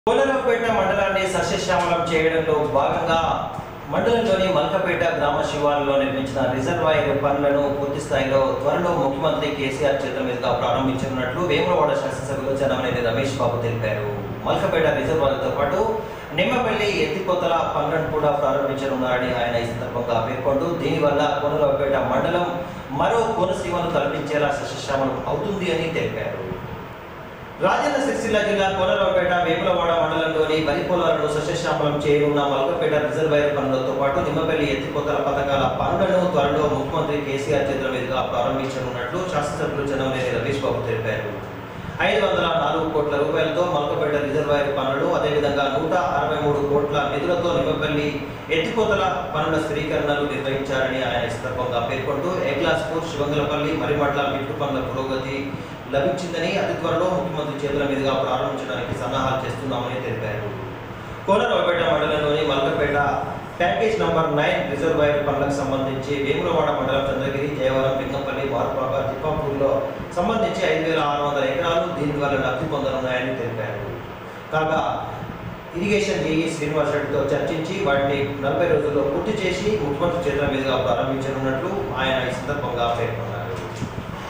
కోనరావుపేట మండలాన్ని సస్యశ్యామలం చేయడంలో భాగంగా మండలంలోని మల్కపేట గ్రామ శివారులో నిర్మించిన రిజర్వాయర్ పనులను పూర్తి స్థాయిలో త్వరలో ముఖ్యమంత్రి కేసీఆర్ చేతుల మీదుగా ప్రారంభించనున్నట్లు వేములవాడ శాసనసభ్యులు జనమనేని రమేష్ బాబు తెలిపారు మల్కపేట రిజర్వాయర్తో పాటు నిమ్మపల్లి ఎత్తిపోతల పనులను కూడా ప్రారంభించనున్నారని ఆయన ఈ సందర్భంగా పేర్కొంటూ దీనివల్ల కోనరావుపేట మండలం మరో కోనసీమను తలపించేలా సస్యశ్యామలం అవుతుంది అని తెలిపారు రాజన్న సిరిసిల్ల జిల్లా కోనరావుపేట వేములవాడ మండలంలోని వరి పొలాలను సస్యశ్యామలం చేయనున్న మల్కపేట రిజర్వాయర్ పనులతో పాటు నిమ్మపల్లి ఎత్తిపోతల పథకాల పనులను త్వరలో ముఖ్యమంత్రి కేసీఆర్ చేతుల మీదుగా ప్రారంభించనున్నట్లు శాసనసభ్యులు జనవరి రమేష్ బాబు తెలిపారు ఐదు వందల నాలుగు కోట్ల రూపాయలతో మల్కపేట రిజర్వాయర్ పనులు అదేవిధంగా నూట అరవై మూడు కోట్ల నిధులతో నిమ్మపల్లి ఎత్తిపోతల పనుల స్థిరీకరణలు నిర్వహించారని ఆయన ఈ సందర్భంగా పేర్కొంటూ ఏగ్లాస్పూర్ శివంగలపల్లి మరిమట్ల మిట్టు పనుల పురోగతి లభించిందని అతి త్వరలో ముఖ్యమంత్రి చేతుల మీదుగా ప్రారంభించడానికి సన్నాహాలు చేస్తున్నామని తెలిపారు కోనరావుపేట మండలంలోని Malkapet package number nine reservoir పనులకు సంబంధించి వేములవాడ మండలం చంద్రగిరి జయవరం లింగంపల్లి మార్పాక తిప్పాపూర్లో సంబంధించి ఐదు వేల ఆరు వందల ఎకరాలు దీని వల్ల లబ్ధి పొందనున్నాయని తెలిపారు కాగా ఇరిగేషన్ ఏఈ శ్రీనివాస్ రెడ్డితో చర్చించి వాటిని నలభై రోజుల్లో పూర్తి చేసి ముఖ్యమంత్రి చేతుల మీదుగా ప్రారంభించనున్నట్లు ఆయన ఈ సందర్భంగా పేర్కొన్నారు